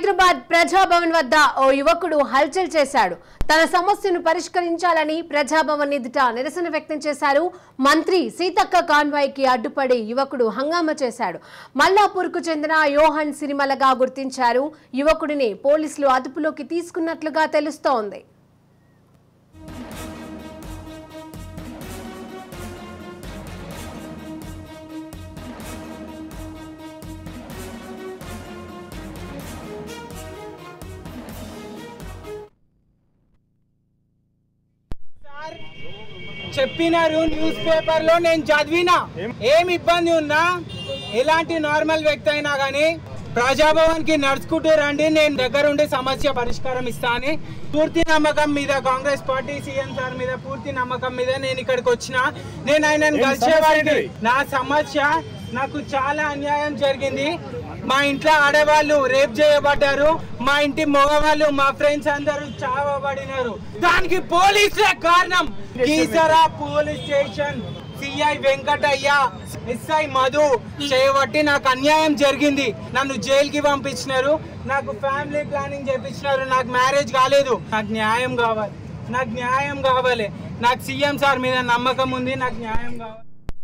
హైదరాబాద్ ప్రజాభవన్ వద్ద ఓ యువకుడు హల్చల్ చేశాడు తన సమస్యను పరిష్కరించాలని ప్రజాభవన్ ఎదుట నిరసన వ్యక్తం చేశారు మంత్రి సీతక్క కాన్వాయ్ కి అడ్డుపడి యువకుడు హంగామా చేశాడు మల్లాపూర్కు చెందిన యోహన్ సిరిమలగా గుర్తించారు యువకుడిని పోలీసులు అదుపులోకి తీసుకున్నట్లుగా తెలుస్తోంది సార్ చెప్పినారు న్యూస్ పేపర్ లో నేను చదివినా ఏం ఇబ్బంది ఉన్నా ఎలాంటి నార్మల్ వ్యక్తి అయినా కానీ ప్రజాభవన్ కి నడుచుకుంటూ రండి నేను దగ్గర ఉండి సమస్య పరిష్కారం ఇస్తా అని పూర్తి నమ్మకం మీద కాంగ్రెస్ పార్టీ సీఎం సార్ మీద పూర్తి నమ్మకం మీద నేను ఇక్కడికి వచ్చిన నేను ఆయనను కలిసేవాడిని నా సమస్య నాకు చాలా అన్యాయం జరిగింది మా ఇంట్లో ఆడవాళ్ళు రేప్ చేయబడ్డారు మా ఇంటి మగవాళ్ళు మా ఫ్రెండ్స్ అందరూ చావబడినారు దానికి పోలీసులే కారణం Keesara police station CI Venkataiah SI Madhu చేయబట్టి నాకు అన్యాయం జరిగింది నన్ను జైలుకి పంపించినారు నాకు ఫ్యామిలీ ప్లానింగ్ చేపించినారు నాకు మ్యారేజ్ కాలేదు నాకు న్యాయం కావాలి నాకు న్యాయం కావాలి నాకు సీఎం సార్ మీద నమ్మకం ఉంది నాకు న్యాయం కావాలి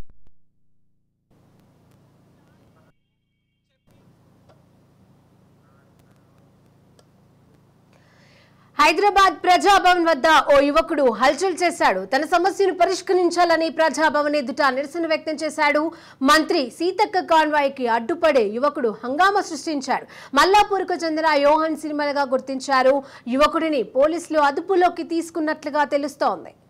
హైదరాబాద్ ప్రజాభవన్ వద్ద ఓ యువకుడు హల్చల్ చేశాడు తన సమస్యను పరిష్కరించాలని ప్రజాభవన్ ఎదుట నిరసన వ్యక్తం చేశాడు మంత్రి సీతక్క కాన్వాయ్ కి అడ్డుపడే యువకుడు హంగామా సృష్టించాడు మల్లాపూర్కు చెందిన యోహన్ సినిమలుగా గుర్తించారు యువకుడిని పోలీసులు అదుపులోకి తీసుకున్నట్లుగా తెలుస్తోంది